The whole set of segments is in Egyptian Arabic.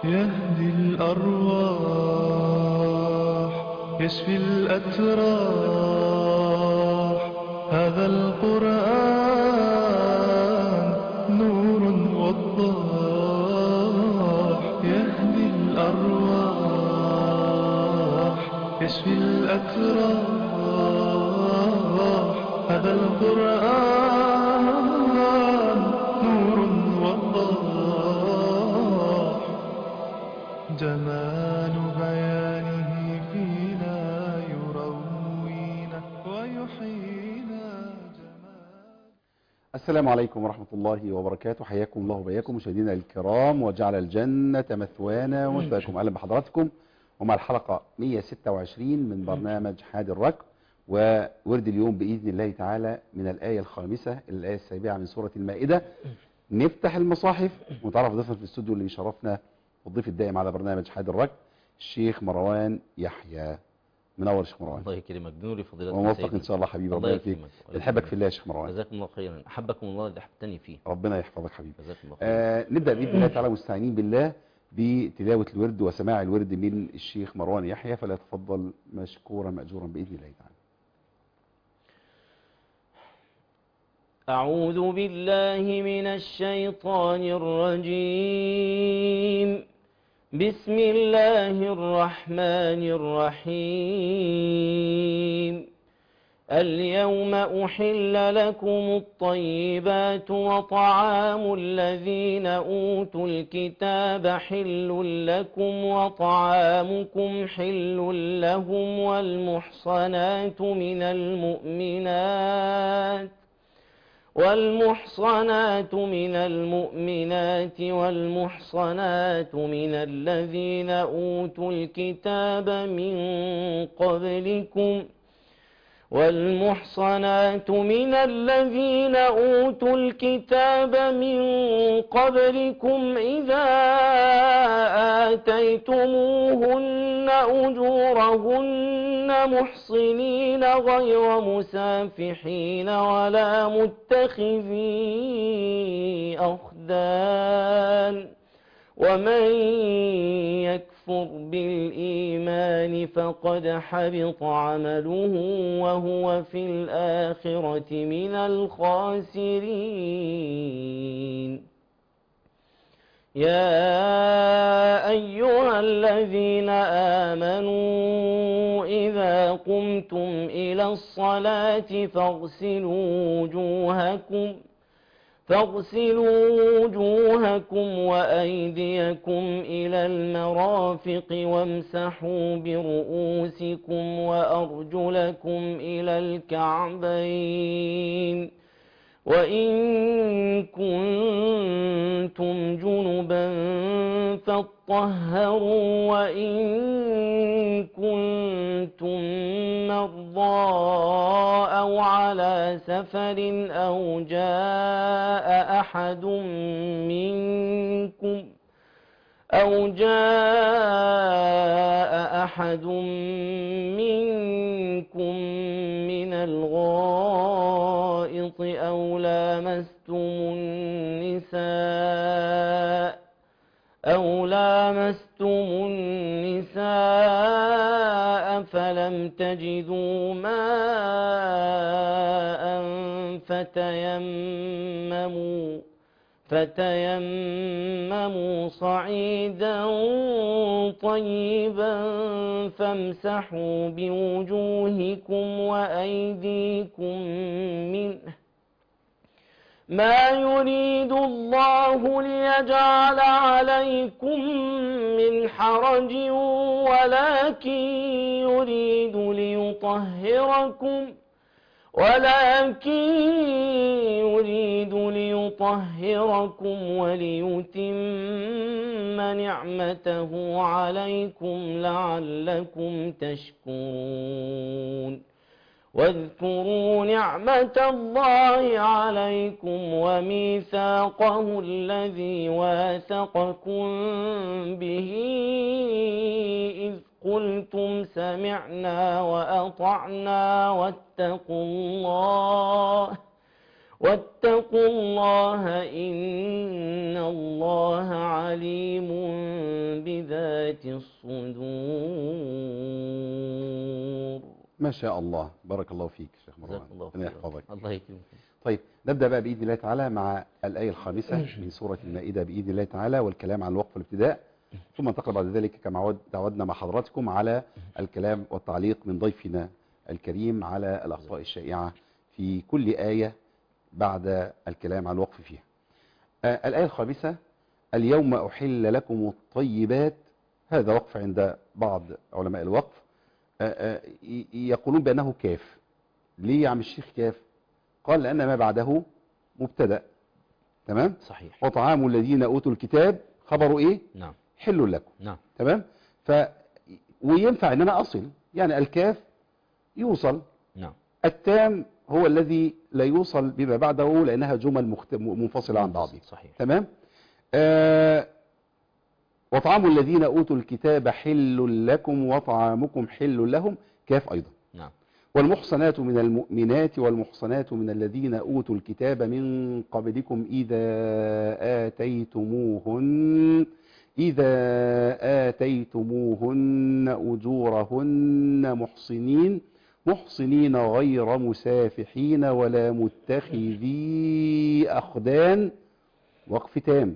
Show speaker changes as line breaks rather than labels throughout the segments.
يهدي الأرواح يشفي الأتراح هذا القرآن نور وضاح يهدي الأرواح يشفي الأتراح هذا القرآن نور وضاح جمال بيانه فينا يروينا ويحيينا جمال
السلام عليكم ورحمة الله وبركاته حياكم الله وبياكم مشاهدينا الكرام وجعل الجنة مثوانا ومثواكم أهلا بحضراتكم ومع الحلقة 126 من برنامج حاد الركب وورد اليوم بإذن الله تعالى من الآية الخامسة إلى الآية السابعة من سورة المائدة نفتح المصاحف ونتعرف ضيفنا في الاستوديو اللي يشرفنا والضيف الدائم على برنامج حاد الركب الشيخ مروان يحيى منور يا شيخ مروان
الله يكرمك بنوري فضيلة
وموفق ان شاء الله حبيبي
الله
ربنا يكرمك
يكرمك
بنحبك في الله يا شيخ مروان
جزاكم الله خيرا احبكم الله اللي احببتني فيه
ربنا يحفظك حبيبي
جزاكم الله خيرا
آه نبدا باذن الله تعالى مستعينين بالله بتلاوه الورد وسماع الورد من الشيخ مروان يحيى فلا تفضل مشكورا ماجورا باذن الله تعالى
أعوذ بالله من الشيطان الرجيم بسم الله الرحمن الرحيم اليوم أحل لكم الطيبات وطعام الذين أوتوا الكتاب حل لكم وطعامكم حل لهم والمحصنات من المؤمنات والمحصنات من المؤمنات والمحصنات من الذين أوتوا الكتاب من قبلكم والمحصنات من الذين أوتوا الكتاب من قبلكم إذا آتيتموهن أجورهن محصنين غير مسافحين ولا متخذي أخدان ومن يكفر بالإيمان فقد حبط عمله وهو في الآخرة من الخاسرين يا أيها الذين آمنوا إذا قمتم إلى الصلاة فاغسلوا وجوهكم فاغسلوا وجوهكم وأيديكم إلى المرافق وامسحوا برؤوسكم وأرجلكم إلى الكعبين وإن كنتم جنبا فاطهروا وإن كنتم مرضى أو على سفر أو جاء أحد منكم أو جاء أحد منكم من الغائط أو لامستم النساء أو لامستم النساء فلم تجدوا ماء فتيمموا فتيمموا صعيدا طيبا فامسحوا بوجوهكم وأيديكم منه ما يريد الله ليجعل عليكم من حرج ولكن يريد ليطهركم ولكن يريد ليطهركم وليتم نعمته عليكم لعلكم تشكرون واذكروا نعمة الله عليكم وميثاقه الذي واثقكم به إذ قلتم سمعنا وأطعنا واتقوا الله واتقوا الله إن الله عليم
ما شاء الله بارك الله فيك شيخ مروان
جزاك الله
ربنا
خير
يحفظك
الله يكرمك
طيب نبدأ بقى بإذن الله تعالى مع الآية الخامسة من سورة المائدة بإذن الله تعالى والكلام عن الوقف والابتداء ثم ننتقل بعد ذلك كما عود- تعودنا مع حضراتكم على الكلام والتعليق من ضيفنا الكريم على الأخطاء الشائعة في كل آية بعد الكلام عن الوقف فيها آه، الآية الخامسة اليوم أحل لكم الطيبات هذا وقف عند بعض علماء الوقف آه، آه، ي- يقولون بأنه كاف ليه يا عم الشيخ كاف قال لأن ما بعده مبتدأ تمام
صحيح
وطعام الذين أوتوا الكتاب خبره إيه
نعم
حل لكم
نعم
تمام ف وينفع ان انا اصل يعني الكاف يوصل
نعم
التام هو الذي لا يوصل بما بعده لانها جمل مخت... منفصله عن بعضها
صحيح
تمام آه وطعام الذين اوتوا الكتاب حل لكم وطعامكم حل لهم كاف ايضا
نعم
والمحصنات من المؤمنات والمحصنات من الذين أوتوا الكتاب من قبلكم إذا آتيتموهن إذا آتيتموهن أجورهن محصنين محصنين غير مسافحين ولا متخذي أخدان وقف تام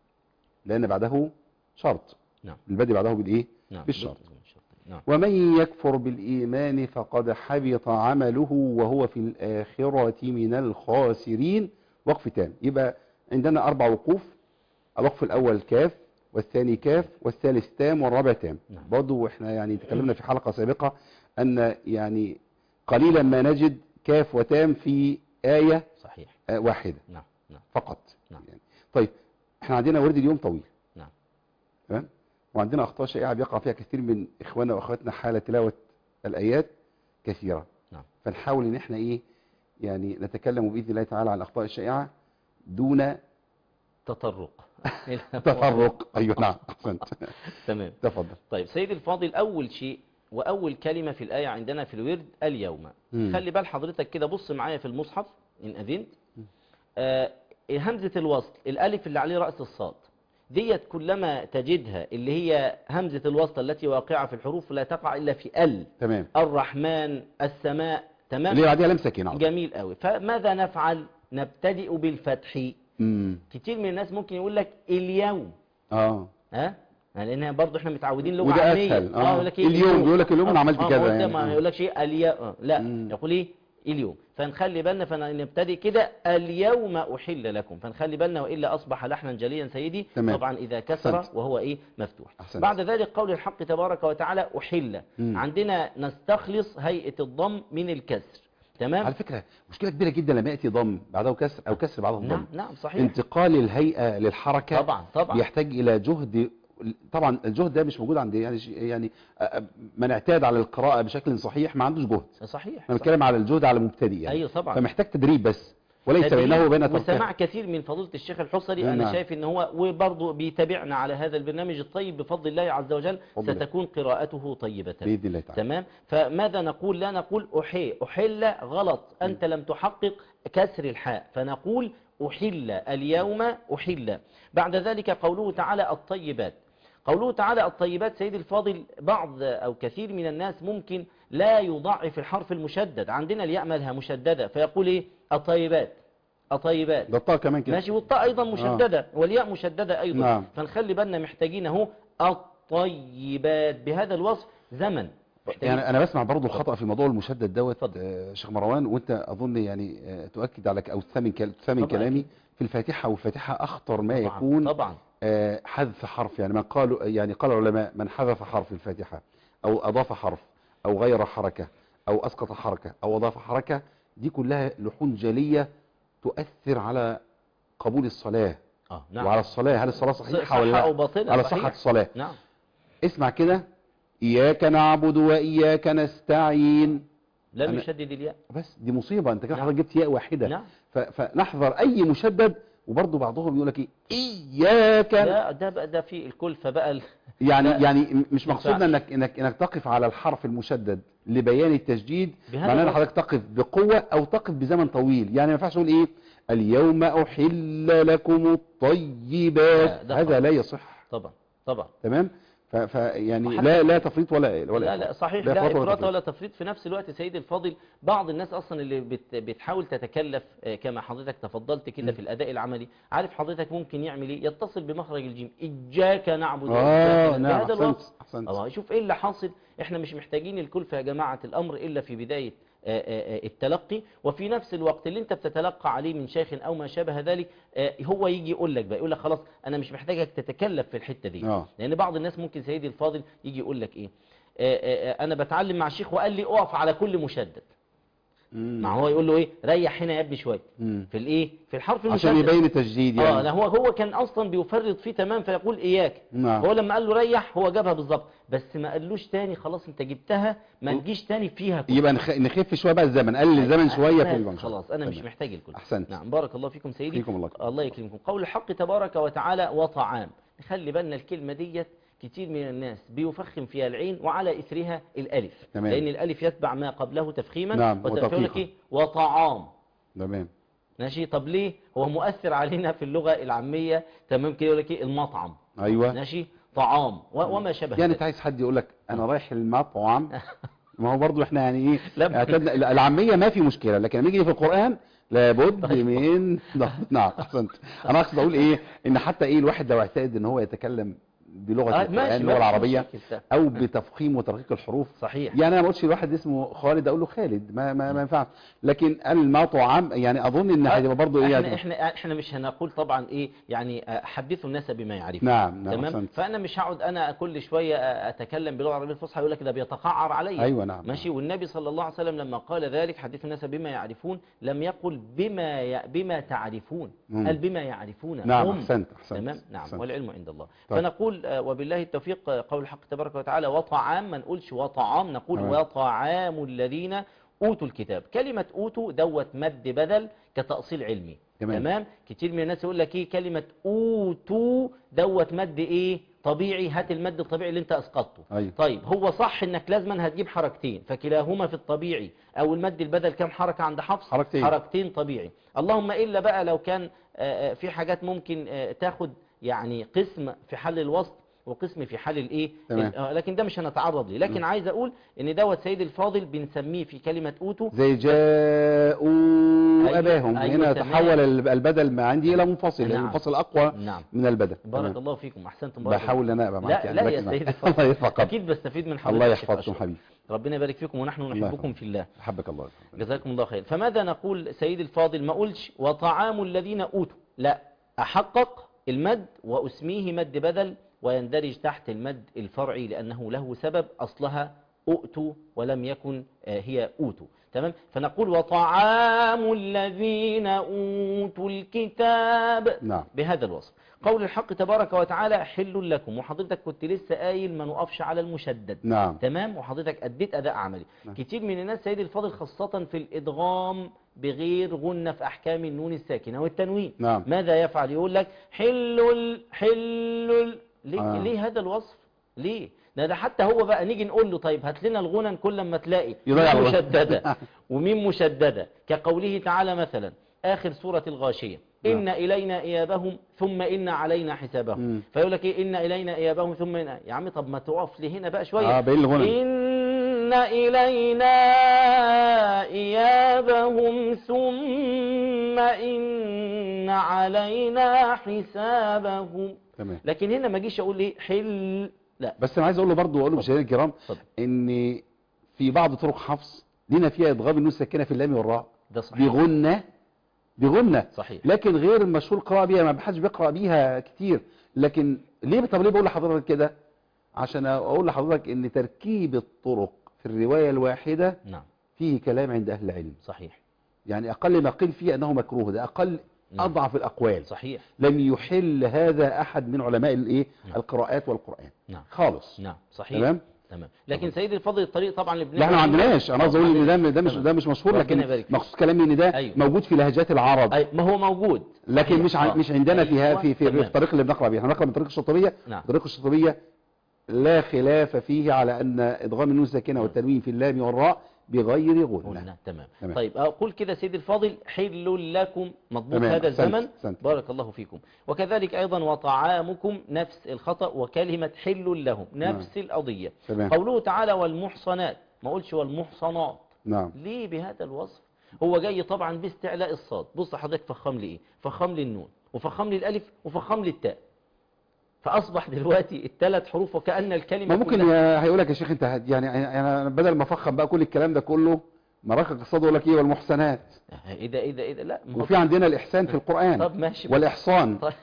لأن بعده شرط
نعم
البدء بعده بالإيه؟
نعم
بالشرط.
نعم
ومن يكفر بالإيمان فقد حبط عمله وهو في الآخرة من الخاسرين وقف تام يبقى عندنا أربع وقوف الوقف الأول كاف والثاني كاف والثالث تام والرابع تام
نعم.
برضو احنا يعني تكلمنا في حلقة سابقة أن يعني قليلا ما نجد كاف وتام في آية
صحيح
آه، واحدة
نعم نعم
فقط
نعم.
يعني طيب احنا عندنا ورد اليوم طويل
نعم.
تمام وعندنا اخطاء شائعه بيقع فيها كثير من اخواننا واخواتنا حال تلاوه الايات كثيره
نعم.
فنحاول ان احنا ايه يعني نتكلم باذن الله تعالى عن الاخطاء الشائعه دون
تطرق
تفرق ايوه نعم احسنت
تمام
تفضل
طيب سيدي الفاضل أول شيء وأول كلمة في الآية عندنا في الورد اليوم
مم.
خلي بال حضرتك كده بص معايا في المصحف إن أذنت آه همزة الوصل الألف اللي عليه رأس الصاد ديت كلما تجدها اللي هي همزة الوصل التي واقعة في الحروف لا تقع إلا في ال
تمام
الرحمن السماء تمام
اللي بعديها لمسه كده على طول.
جميل قوي فماذا نفعل نبتدئ بالفتح
امم
كتير من الناس ممكن يقول لك اليوم
اه
ها لان برضه احنا متعودين لغه
وده
عاميه
أسهل. آه.
يقول لك إيه
اليوم، بيقول لك اليوم أنا
آه،
عملت
آه،
كذا
ما قلت-
يعني.
ما
آه.
يقول لك شيء اليوم لا
مم.
يقول ايه اليوم فنخلي بالنا فنبتدي كده اليوم احل لكم فنخلي بالنا والا اصبح لحنا جليا سيدي
تمام.
طبعا اذا كسر
أحسنت.
وهو ايه مفتوح
أحسنت.
بعد ذلك قول الحق تبارك وتعالى احل
مم.
عندنا نستخلص هيئه الضم من الكسر تمام
على فكره مشكله كبيره جدا لما ياتي ضم بعده كسر او كسر بعده ضم
نعم نعم صحيح
انتقال الهيئه للحركه
طبعا طبعا
بيحتاج الى جهد طبعا الجهد ده مش موجود عند يعني يعني آه، من اعتاد على القراءه بشكل صحيح ما عندوش جهد
صحيح
احنا بنتكلم على الجهد على المبتدئ يعني
ايوه طبعا
فمحتاج تدريب بس وليس
تدريب
بينه وبين
وسماع
تركه
كثير من فضيلة الشيخ الحصري
نعم.
أنا شايف إن هو وبرضه بيتابعنا على هذا البرنامج الطيب بفضل الله عز وجل
بفضل الله.
ستكون قراءته طيبة
باذن الله تعالى
تمام فماذا نقول لا نقول أحي أحل غلط أنت لم تحقق كسر الحاء فنقول أحل اليوم أحل بعد ذلك قوله تعالى الطيبات قوله تعالى الطيبات سيدي الفاضل بعض أو كثير من الناس ممكن لا يضعف الحرف المشدد عندنا الياء مالها مشددة فيقول إيه الطيبات الطيبات
ده الطاء كمان كده
ماشي والطاء أيضا مشددة والياء مشددة أيضا
نعم.
فنخلي بالنا محتاجين اهو الطيبات بهذا الوصف زمن محتاجين
يعني انا بسمع برضو الخطا في موضوع المشدد دوت
اتفضل.
آه، شيخ مروان وانت اظن يعني آه، تؤكد على او تثمن كل- تثمن
طبعاً
كلامي
أكيد.
في الفاتحه والفاتحه اخطر ما
طبعاً
يكون
طبعا
آه، حذف حرف يعني من قالوا يعني قال العلماء من حذف حرف الفاتحة أو أضاف حرف أو غير حركة أو أسقط حركة أو أضاف حركة دي كلها لحون جلية تؤثر على قبول الصلاة
اه نعم
وعلى الصلاة هل الصلاة صحيحة
صحة
ولا
أو
لا
باطلة
على
صحيح.
صحة الصلاة
نعم
اسمع كده إياك نعبد وإياك نستعين
لم
أنا-
يشدد الياء
بس دي مصيبة أنت كده
نعم.
حضرتك جبت ياء واحدة
نعم
ف- فنحذر أي مشدد وبرضه بعضهم يقول لك إيه إياك
لا ده بقى ده في الكلفة بقى ال-
يعني
لا.
يعني م- مش
ما
مقصودنا
ينفعش.
انك انك انك تقف على الحرف المشدد لبيان التشديد
بهذا
معناه ان
الوصف.
حضرتك تقف بقوه او تقف بزمن طويل يعني ما ينفعش نقول ايه اليوم احل لكم
لا،
الطيبات
ده
هذا
خطأ.
لا يصح
طبعا طبعا
تمام ف... ف يعني
وحتى-
لا لا تفريط ولا ولا
لا لا صحيح
لا
لا
إفراط ولا
افراط
تفريط.
ولا تفريط في نفس الوقت سيدي الفاضل بعض الناس اصلا اللي بت بتحاول تتكلف آه، كما حضرتك تفضلت كده في الاداء العملي عارف حضرتك ممكن يعمل ايه يتصل بمخرج الجيم اياك نعبد
اه
وإياك
نعم
بهذا
احسنت
الوصف
احسنت
الله شوف ايه اللي حاصل احنا مش محتاجين الكلفة يا جماعة الامر الا في بداية آه، آه، آه، التلقي وفي نفس الوقت اللي انت بتتلقى عليه من شيخ او ما شابه ذلك آه، هو يجي يقول لك بقى يقول لك خلاص انا مش محتاجك تتكلف في الحتة دي
اه
لان بعض الناس ممكن سيدي الفاضل يجي يقول لك ايه آه، آه، آه، انا بتعلم مع الشيخ وقال لي اقف على كل مشدد
مم.
مع هو يقول له ايه ريح هنا يا ابني شويه
مم.
في الايه في الحرف
عشان
المشدد
يبين التجديد
اه
يعني
لا هو هو كان اصلا بيفرط فيه تمام فيقول اياك
نعم
هو لما قال له ريح هو جابها بالظبط بس ما قالوش تاني خلاص انت جبتها ما تجيش تاني فيها كل
يبقى نخ... نخف شويه بقى الزمن قلل الزمن شويه في
بس
المنشأ
خلاص انا مش
تمام.
محتاج الكل
احسنت
نعم بارك الله فيكم سيدي
فيكم الله
الله يكرمكم قول الحق تبارك وتعالى وطعام نخلي بالنا الكلمة ديت كتير من الناس بيفخم فيها العين وعلى إثرها الألف
تمام.
لأن الألف يتبع ما قبله تفخيما
نعم،
وت- فيقول لك
وتدقيقا.
إيه وطعام
تمام
ماشي طب ليه هو مؤثر علينا في اللغة العامية تمام كده يقول لك إيه المطعم
ايوه
ماشي طعام و- وما شابه
يعني
ذلك.
انت عايز حد يقول لك انا رايح المطعم ما هو برضو احنا يعني ايه
لا.
اعتدنا العاميه ما في مشكله لكن لما يجي في القران لابد من ضغط نعم احسنت انا اقصد اقول ايه ان حتى ايه الواحد لو اعتاد ان هو يتكلم بلغه
آه،
القران
ماشي،
اللغه
ماشي،
العربيه
مشكلة.
او بتفخيم وترقيق الحروف
صحيح
يعني انا ما قلتش لواحد اسمه خالد اقول له خالد ما ما, ما ينفعش لكن المطعم يعني اظن ان هتبقى برضه ايه
احنا
يعني-
احنا احنا مش هنقول طبعا ايه يعني آه، حدثوا الناس بما يعرفون
نعم نعم
تمام
احسنت
فانا مش هقعد انا كل شويه اتكلم باللغه العربيه الفصحى يقول لك ده بيتقعر عليا
ايوه نعم
ماشي والنبي صلى الله عليه وسلم لما قال ذلك حدثوا الناس بما يعرفون لم يقل بما ي... بما تعرفون
مم.
قال بما يعرفون
نعم
هم.
احسنت احسنت
تمام نعم
أحسنت.
والعلم عند الله
طيب.
فنقول آه، وبالله التوفيق آه، قول الحق تبارك وتعالى وطعام ما نقولش وطعام نقول
تمام.
وطعام الذين اوتوا الكتاب كلمه اوتوا دوت مد بدل كتاصيل علمي
تمام.
تمام كتير من الناس يقول لك ايه كلمه اوتوا دوت مد ايه طبيعي هات المد الطبيعي اللي انت اسقطته
ايوه
طيب هو صح انك لازما هتجيب حركتين فكلاهما في الطبيعي او المد البدل كام حركة عند حفص
حركتين.
حركتين طبيعي اللهم الا بقى لو كان آه، آه، في حاجات ممكن آه، تاخد يعني قسم في حل الوسط وقسم في حل الايه
تمام.
ال- آه، لكن ده مش هنتعرض ليه لكن عايز اقول ان دوت سيد الفاضل بنسميه في كلمة اوتو
زي جاءوا
أيوة،
اباهم
أيوة،
هنا
تمام.
تحول الب- البدل ما عندي الى منفصل لان
نعم.
المنفصل اقوى
نعم
من البدل
بارك
تمام.
الله فيكم احسنتم بارك الله.
بحاول انا ابقى معاك
لا
يعني
لا يا
بركز معاك.
سيد الفاضل
الله يحفظك
اكيد بستفيد من حضرتك
الله
يا شيخ
يحفظكم
أشرف.
حبيبي
ربنا يبارك فيكم ونحن
الله
نحبكم
يحفظك.
في الله
حبك الله
جزاكم الله خير فماذا نقول سيد الفاضل ما قلش وطعام الذين أوتوا لا أحقق المد وأسميه مد بدل ويندرج تحت المد الفرعي لأنه له سبب أصلها أؤتوا ولم يكن آه، هي أوتوا تمام فنقول وطعام الذين أوتوا الكتاب
نعم
بهذا الوصف قول الحق تبارك وتعالى حل لكم وحضرتك كنت لسه قايل ما نقفش على المشدد
نعم
تمام وحضرتك أديت أداء عملي
نعم.
كتير من الناس سيد الفاضل خاصة في الإدغام بغير غنة في أحكام النون الساكنة والتنوين
نعم
ماذا يفعل يقول لك حل ال حل ال ليه,
آه.
آه. ليه هذا الوصف ليه ده, ده حتى هو بقى نيجي نقول له طيب هات لنا الغنن كل ما تلاقي
يضيع
ميم
الوقت.
مشددة وميم مشددة كقوله تعالى مثلا آخر سورة الغاشية
نعم.
إن إلينا إيابهم ثم إن علينا حسابهم
مم.
فيقول لك إيه إن إلينا إيابهم ثم إن يا عم طب ما تقف لي هنا بقى شوية
اه بين الغنى
إن إلينا إيابهم ثم إن علينا حسابهم
تمام
لكن هنا ما جيش أقول ليه حل لا
بس انا عايز اقول له برضه واقول له مشاهدينا الكرام
اتفضل.
ان في بعض طرق حفص لنا فيها ادغام النون الساكنه في اللام والراء
ده صحيح
بغنه بغنه
صحيح
لكن غير المشهور القراءه بيها ما حدش بيقرا بيها كتير لكن ليه طب ليه بقول لحضرتك كده عشان اقول لحضرتك ان تركيب الطرق في الروايه الواحده
نعم
فيه كلام عند اهل العلم
صحيح
يعني اقل ما قيل فيه انه مكروه ده اقل
نعم.
اضعف الاقوال
صحيح
لم يحل هذا احد من علماء الايه
نعم.
القراءات والقران
نعم
خالص
نعم صحيح
تمام
تمام لكن سيد الفضل الطريق طبعا اللي
لا احنا ما
بنعمل-
عندناش انا قصدي اقول ان ده ده مش
تمام.
ده مش مشهور
ربنا
لكن
يبارك فيك.
مخصوص كلامي ان ده
أيوه.
موجود في لهجات العرب
أي ما هو موجود
لكن
صحيح.
مش ع...
آه.
مش عندنا فيها
أيوة.
في في, في
تمام.
الطريق اللي بنقرا بيه احنا بنقرا من طريق الشاطبيه
نعم
طريق الشاطبيه لا خلاف فيه على ان ادغام النون الساكنه والتنوين في اللام والراء بغير غنة
قلنا تمام.
تمام.
طيب أقول كده سيدي الفاضل حل لكم مضبوط
تمام.
هذا
أحسنت.
الزمن
أحسنت.
بارك الله فيكم وكذلك أيضا وطعامكم نفس الخطأ وكلمة حل لهم نفس القضية
تمام.
قوله تعالى والمحصنات ما قلش والمحصنات
نعم
ليه بهذا الوصف هو جاي طبعا باستعلاء الصاد بص حضرتك فخم لي ايه فخم لي النون وفخم لي الالف وفخم لي التاء فاصبح دلوقتي الثلاث حروف وكأن الكلمة
ما ممكن
كلها-
يا- هيقول لك يا شيخ انت هت- يعني انا بدل ما افخم بقى كل الكلام ده كله مرقق الصاد يقول لك ايه والمحسنات
ايه ده ايه ده ايه ده لا ما هو-
وفي عندنا الاحسان في القرآن
طب ماشي
والاحصان
طيب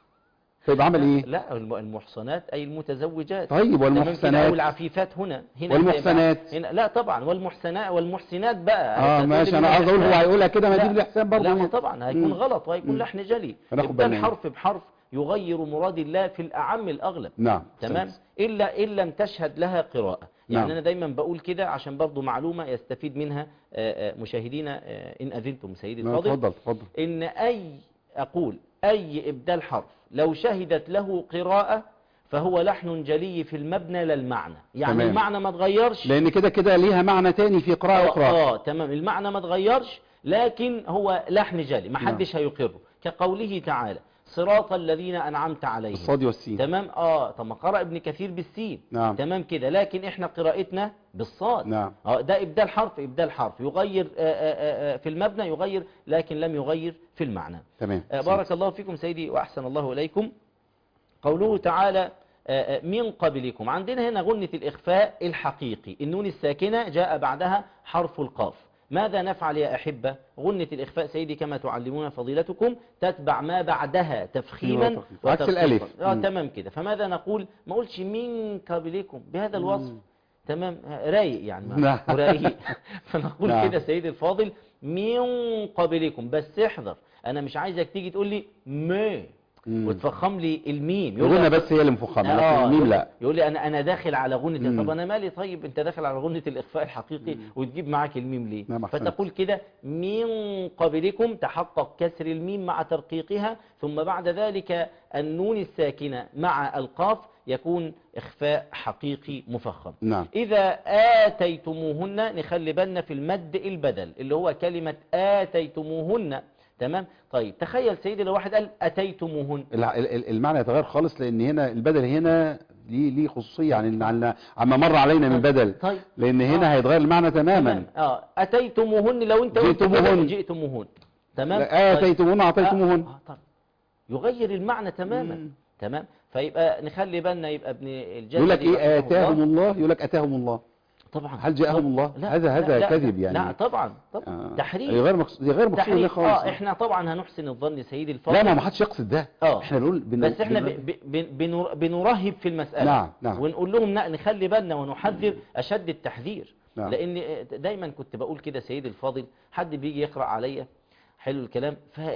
طيب عمل ايه
لا الم- المحصنات اي المتزوجات
طيب
تمام كده،
والمحسنات
او العفيفات هنا هنا
والمحسنات؟
هنا لا طبعا والمحسنات والمحسنات بقى
اه
أنت
ماشي
هتقول
انا
لي
عاوز اقول هو
الإحسان.
هيقولها كده ما
لا.
دي الاحسان برضه
لا
هي.
ما طبعا هيكون
مم.
غلط وهيكون
مم.
لحن جلي
هناخد
إبدال
بالنا.
حرف بحرف يغير مراد الله في الأعم الأغلب
نعم
تمام
أحسنت.
إلا إن لم تشهد لها قراءة يعني
نعم.
أنا دايما بقول كده عشان برضو معلومة يستفيد منها آه، آه، مشاهدينا آه، إن أذنتم سيدي
لا،
الفاضل
اتفضل اتفضل
إن أي أقول أي إبدال حرف لو شهدت له قراءة فهو لحن جلي في المبنى لا المعنى يعني
تمام.
المعنى ما تغيرش
لان كده كده ليها معنى تاني في قراءة
آه,
اخرى
اه تمام المعنى ما تغيرش لكن هو لحن جلي ما حدش هيقره كقوله تعالى صراط الذين أنعمت عليهم
الصاد والسين
تمام اه طب ما قرأ ابن كثير بالسين
نعم.
تمام كده لكن احنا قراءتنا بالصاد
نعم.
اه ده ابدال حرف ابدال حرف يغير آه آه آه في المبنى يغير لكن لم يغير في المعنى
تمام
آه بارك الله فيكم سيدي واحسن الله اليكم قوله تعالى آه، آه، من قبلكم عندنا هنا غنة الإخفاء الحقيقي النون الساكنة جاء بعدها حرف القاف ماذا نفعل يا أحبة غنة الإخفاء سيدي كما تعلمون فضيلتكم تتبع ما بعدها تفخيما
أيوة، تفخيم. عكس
وتفخيما.
الألف.
آه
مم.
تمام كده فماذا نقول ما قولش من قبلكم بهذا الوصف تمام آه، رايق يعني
نعم.
ما- رايق فنقول
نعم.
كده سيدي الفاضل من قبلكم بس احذر انا مش عايزك تيجي تقول لي ما
مم.
وتفخم لي الميم يقول
الغنة
لي-
بس هي اللي مفخمة لكن
آه،
الميم
يقول-
لا
يقول لي انا انا داخل على غنة
مم.
طب انا مالي طيب انت داخل على غنة الاخفاء الحقيقي وتجيب معاك الميم ليه
نعم، أحسنت.
فتقول كده من قبلكم تحقق كسر الميم مع ترقيقها ثم بعد ذلك النون الساكنة مع القاف يكون اخفاء حقيقي مفخم
نعم
إذا آتيتموهن نخلي بالنا في المد البدل اللي هو كلمة آتيتموهن تمام طيب تخيل سيدي لو واحد قال أتيتموهن
الع- ال- ال- المعنى يتغير خالص لان هنا البدل هنا ليه ليه خصوصيه عن عن عما مر علينا من بدل
طيب
لان هنا هيتغير المعنى تماما
تمام اه أتيتموهن لو أنت قلت كده
جئتموهن.
جئتموهن تمام
لا،
طيب.
اتيتموهن اعطيتموهن
آه، طب يغير المعنى تماما
مم.
تمام فيبقى نخلي بالنا يبقى ابن الجزري
يقول لك ايه
رحمه
اتاهم
الله.
الله يقول لك اتاهم الله
طبعا
هل جاءهم
طب-
الله
لا،
هذا
لا،
هذا
لا،
كذب
لا
يعني
طبعا طبعا
آه.
تحريف
غير مقصود غير مقصود
تحريف
ده خالص
اه احنا طبعا هنحسن الظن سيدي الفاضل
لا ما ما حدش يقصد ده
آه.
احنا بنقول بن...
بس احنا
بن-
ب- ب- ب- بنر- بنرهب في المسألة
نعم، نعم.
ونقول لهم لا نخلي بالنا ونحذر أشد التحذير
نعم.
لأن دايما كنت بقول كده سيدي الفاضل حد بيجي يقرأ عليا حلو الكلام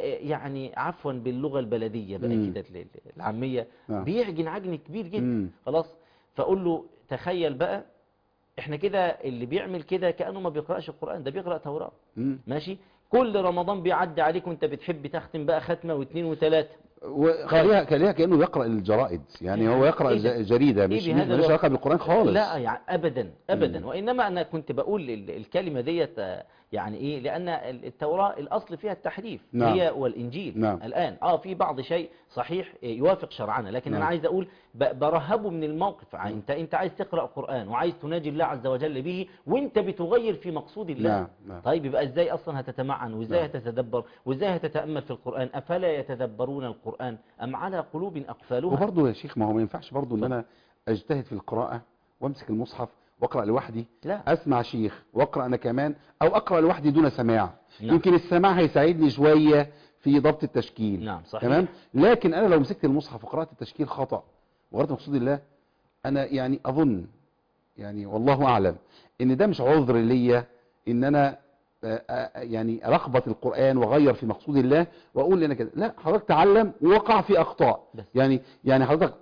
فيعني عفوا باللغة البلدية بقى
مم.
كده ال- العامية
نعم.
بيعجن عجن كبير جدا
مم.
خلاص فأقول له تخيل بقى احنا كده اللي بيعمل كده كأنه ما بيقرأش القرآن ده بيقرأ توراة
مم.
ماشي كل رمضان بيعدي عليك وانت بتحب تختم بقى ختمة واثنين وثلاثة
وخليها خليها كانه يقرا الجرائد يعني هو يقرا
إيه ده؟
ج- جريده مش
إيه
مش
بهذا
مالهاش
الوقت؟
علاقه بالقران خالص
لا يعني ابدا ابدا
مم.
وانما انا كنت بقول ال- الكلمه ديت آه، يعني ايه لان ال- التوراه الاصل فيها التحريف
نعم.
هي والانجيل
نعم.
الان اه في بعض شيء صحيح آه، يوافق شرعنا لكن
نعم.
انا عايز اقول ب- برهبه من الموقف ع- انت انت عايز تقرا قران وعايز تناجي الله عز وجل به وانت بتغير في مقصود الله
نعم، نعم.
طيب يبقى ازاي اصلا هتتمعن وازاي
نعم.
هتتدبر وازاي هتتامل في القران افلا يتدبرون القران ام على قلوب اقفالها
وبرضه يا شيخ ما هو ما ينفعش برضه ان انا اجتهد في القراءه وامسك المصحف واقرا لوحدي
لا
اسمع شيخ واقرا انا كمان او اقرا لوحدي دون سماع
نعم.
يمكن السماع هيساعدني شويه في ضبط التشكيل
نعم، صحيح.
تمام لكن انا لو مسكت المصحف وقرات التشكيل خطا وغيرت مقصود الله انا يعني اظن يعني والله اعلم ان ده مش عذر ليا ان انا آه، آه، يعني الخبط القران واغير في مقصود الله واقول انا كده لا حضرتك تعلم ووقع في اخطاء
بس.
يعني يعني حضرتك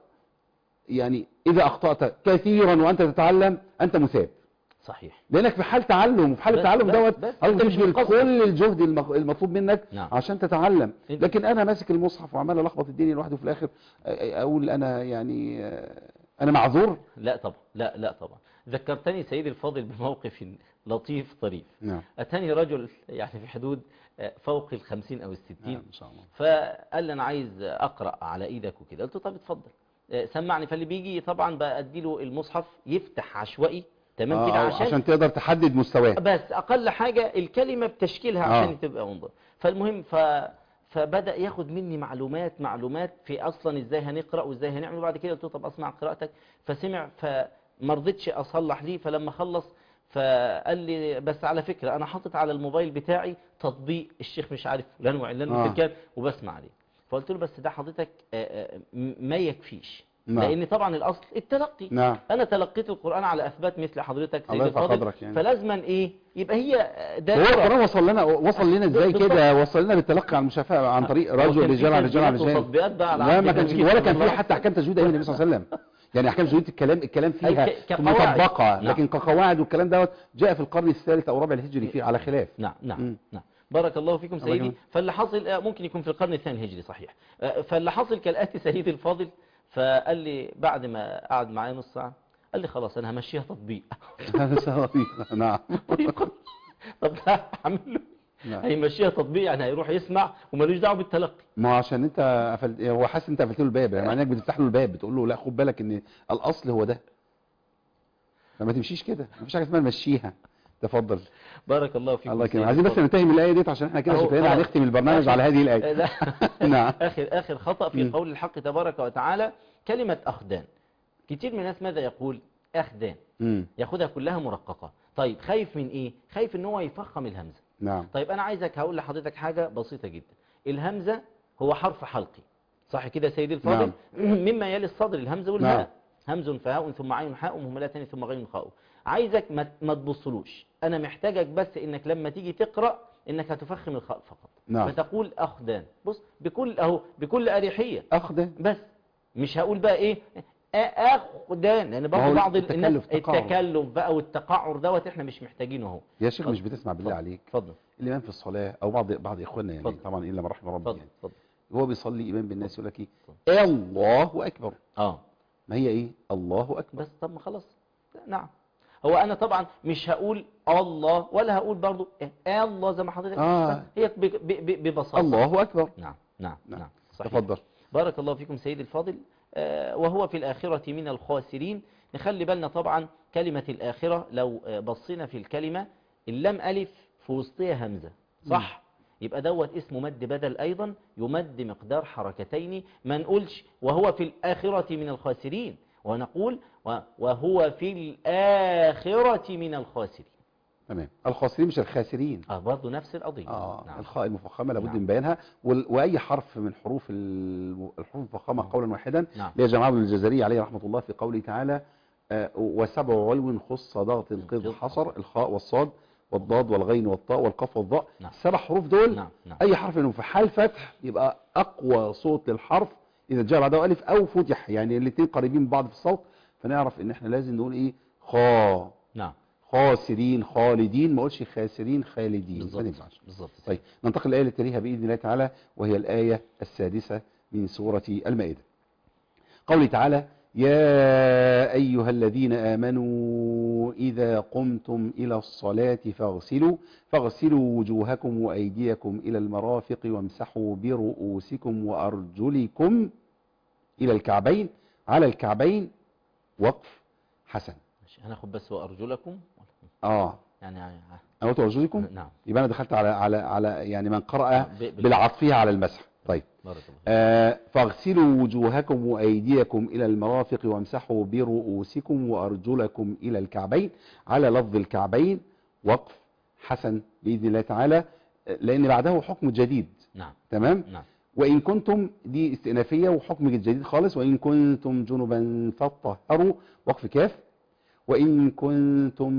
يعني اذا اخطات كثيرا وانت تتعلم انت مثاب
صحيح
لانك في حال تعلم وفي حال
بس-
التعلم
بس-
دوت
بس.
حضرتك
أنت مش
تبذل
مقصر.
كل الجهد المق- المطلوب منك
نعم.
عشان تتعلم
أنت-
لكن انا ماسك المصحف وعمال الخبط الدنيا لوحده في الاخر أ- اقول انا يعني آه، انا معذور
لا طبعا لا لا طبعا ذكرتني سيدي الفاضل بموقف لطيف طريف
نعم
أتاني رجل يعني في حدود آه، فوق الخمسين أو الستين
نعم ان شاء الله
فقال لي انا عايز اقرا على ايدك وكده قلت له طب اتفضل آه، سمعني فاللي بيجي طبعا بادي له المصحف يفتح عشوائي تمام
آه،
كده
آه،
عشان,
عشان تقدر تحدد مستواه
بس اقل حاجه الكلمه بتشكيلها
آه.
عشان تبقى منظر فالمهم ف فبدا ياخد مني معلومات معلومات في اصلا ازاي هنقرا وازاي هنعمل وبعد كده قلت له طب اسمع قراءتك فسمع فما رضيتش اصلح ليه فلما خلص فقال لي بس على فكره انا حاطط على الموبايل بتاعي تطبيق الشيخ مش عارف فلان وعلان
آه.
وتلكان وبسمع عليه فقلت له بس ده حضرتك آه، آه، م- ما يكفيش
نعم.
لان طبعا الاصل التلقي
نعم
انا تلقيت القران على اثبات مثل حضرتك سيد
الله يرفع
الفاضل
قدرك يعني.
فلازما ايه يبقى هي
هو
دائره
القرآن وصل لنا وصل لنا ازاي
بالضبط.
كده وصل لنا بالتلقي عن المشافهه عن طريق رجل
وكان في
رجال عن رجال عن
تسجيلات
رجال
وتطبيقات بقى على
لا
عهد
ما كانش
النبي
ولا
صلى
كان في
الله
حتى احكام تجويد ايام النبي صلى الله عليه وسلم يعني احكام تجويد الكلام الكلام فيها
أي ك- كقواعد.
مطبقه
نعم.
لكن كقواعد والكلام دوت جاء في القرن الثالث او الرابع الهجري فيه على خلاف
نعم نعم
مم.
نعم بارك الله فيكم
الله
سيدي
يكرمك.
فاللي حصل آه، ممكن يكون في القرن الثاني الهجري صحيح آه، فاللي حصل كالاتي سيدي الفاضل فقال لي بعد ما قعد معايا نص ساعه قال لي خلاص انا همشيها تطبيق
نعم
طب ده هعمل له
نعم.
هيمشيها تطبيق يعني هيروح يسمع وملوش دعوه بالتلقي
ما هو عشان انت قفلت هو حاسس انت قفلت له الباب يعني معناك بتفتح له الباب بتقول له لا خد بالك ان الاصل هو ده فما تمشيش كده مفيش حاجه اسمها نمشيها تفضل
بارك الله فيكم
الله يكرمك
سيدي
عايزين بس
الفاضل.
ننتهي من الايه ديت عشان احنا كده
أهو
شكلنا
خلاص.
هنختم البرنامج
آخر-
على هذه الايه
لا
نعم
آخر آخر خطأ في
مم.
قول الحق تبارك وتعالى كلمة أخدان كتير من الناس ماذا يقول أخدان
امم
ياخدها كلها مرققة طيب خايف من إيه خايف إن هو يفخم الهمزة
نعم
طيب أنا عايزك هقول لحضرتك حاجة بسيطة جدا الهمزة هو حرف حلقي صح كده يا سيدي الفاضل مما يلي الصدر الهمزة والهاء
نعم.
همز فهاء ثم عين حاء مهملتان ثم غين خاء عايزك ما ما تبصلوش انا محتاجك بس انك لما تيجي تقرا انك هتفخم الخاء فقط
نعم.
فتقول اخدان بص بكل اهو بكل اريحيه
اخذ
بس مش هقول بقى ايه آ- اخدان لان
ما هو
برضه بعض
التكلف،
الناس
تقعر.
التكلف بقى والتقعر دوت احنا مش محتاجينه اهو
يا شيخ مش
اتفضل.
بتسمع بالله
اتفضل.
عليك
اتفضل
الامام في الصلاه او بعض بعض اخواننا يعني
اتفضل.
طبعا الا من رحم ربي
اتفضل
يعني
اتفضل
هو بيصلي امام بالناس يقول لك ايه الله اكبر
اه
ما هي ايه الله اكبر
بس طب ما خلاص نعم هو انا طبعا مش هقول الله ولا هقول برضو إيه الله زي ما حضرتك
آه.
بس هي ب- ب- ب- ببساطه
الله اكبر
نعم نعم
نعم.
نعم صحيح
تفضل
بارك الله فيكم سيدي الفاضل آه، وهو في الآخرة من الخاسرين نخلي بالنا طبعا كلمة الآخرة لو آه، بصينا في الكلمة اللام ألف في وسطها همزة صح يبقى دوت اسمه مد بدل أيضا يمد مقدار حركتين ما نقولش وهو في الآخرة من الخاسرين ونقول و- وهو في الآخرة من الخاسرين
تمام الخاسرين مش الخاسرين
آه برضه نفس القضية
اه
نعم.
الخاء المفخمه لابد
نعم.
من بيانها وال- واي حرف من حروف ال- الحروف المفخمه قولا واحدا
نعم
اللي هي جماعه ابن الجزري عليه رحمه الله في قوله تعالى آه، وسبع علو خص ضغط القذ
قذ
حصر الخاء والصاد والضاد والغين والطاء والقاف والضاء
نعم.
السبع حروف دول
نعم نعم
اي حرف منهم في حال فتح يبقى اقوى صوت للحرف اذا جاء بعده الف او فتح يعني الاثنين قريبين من بعض في الصوت فنعرف ان احنا لازم نقول ايه خا
نعم
خاسرين خالدين ما اقولش خاسرين خالدين ما
بالظبط
ينفعش
بالظبط
طيب ننتقل للآية اللي تليها بإذن الله تعالى وهي الآية السادسة من سورة المائدة قوله تعالى يا أيها الذين آمنوا إذا قمتم إلى الصلاة فاغسلوا فاغسلوا وجوهكم وأيديكم إلى المرافق وامسحوا برؤوسكم وأرجلكم إلى الكعبين على الكعبين وقف حسن
ماشي هناخد بس وأرجلكم
آه
يعني يعني-
أنا قلت أرجلكم
نعم
يبقى أنا دخلت على على على يعني من قرأ
ب- بال-
بالعطفية على المسح طيب
بارك الله
آه فاغسلوا وجوهكم وأيديكم إلى المرافق وامسحوا برؤوسكم وأرجلكم إلى الكعبين على لفظ الكعبين وقف حسن بإذن الله تعالى آه، لأن بعده حكم جديد
نعم
تمام
نعم
وإن كنتم دي استئنافية وحكم جديد خالص وإن كنتم جنبا فاطهروا وقف كاف وإن كنتم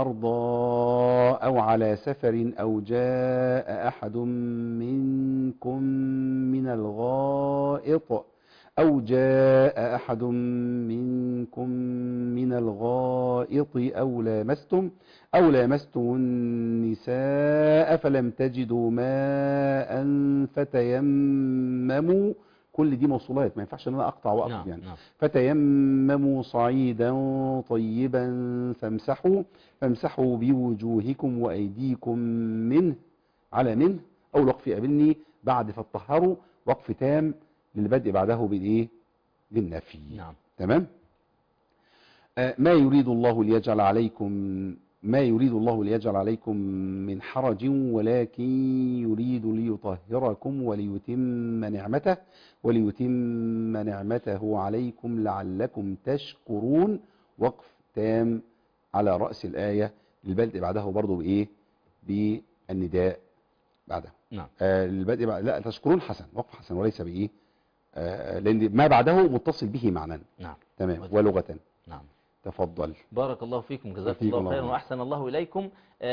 مرضى أو على سفر أو جاء أحد منكم من الغائط أو جاء أحد منكم من الغائط أو لامستم أو لامستم النساء فلم تجدوا ماء فتيمموا كل دي موصولات ما ينفعش ان انا اقطع واقف
نعم
يعني
نعم
فتيمموا صعيدا طيبا فامسحوا فامسحوا بوجوهكم وايديكم منه على منه او الوقف يقابلني بعد فطهروا وقف تام للبدء بعده بالايه بالنفي
نعم
تمام آه، ما يريد الله ليجعل عليكم ما يريد الله ليجعل عليكم من حرج ولكن يريد ليطهركم وليتم نعمته وليتم نعمته عليكم لعلكم تشكرون وقف تام على رأس الآية البدء بعده برضه بإيه بالنداء بعده
نعم
آه البدء بعد لا تشكرون حسن وقف حسن وليس بإيه آه لأن ما بعده متصل به معنى
نعم
تمام
وجه.
ولغة
نعم
تفضل
بارك الله فيكم جزاكم
وفيكم
الله
الله
خيرا
خير.
وأحسن الله إليكم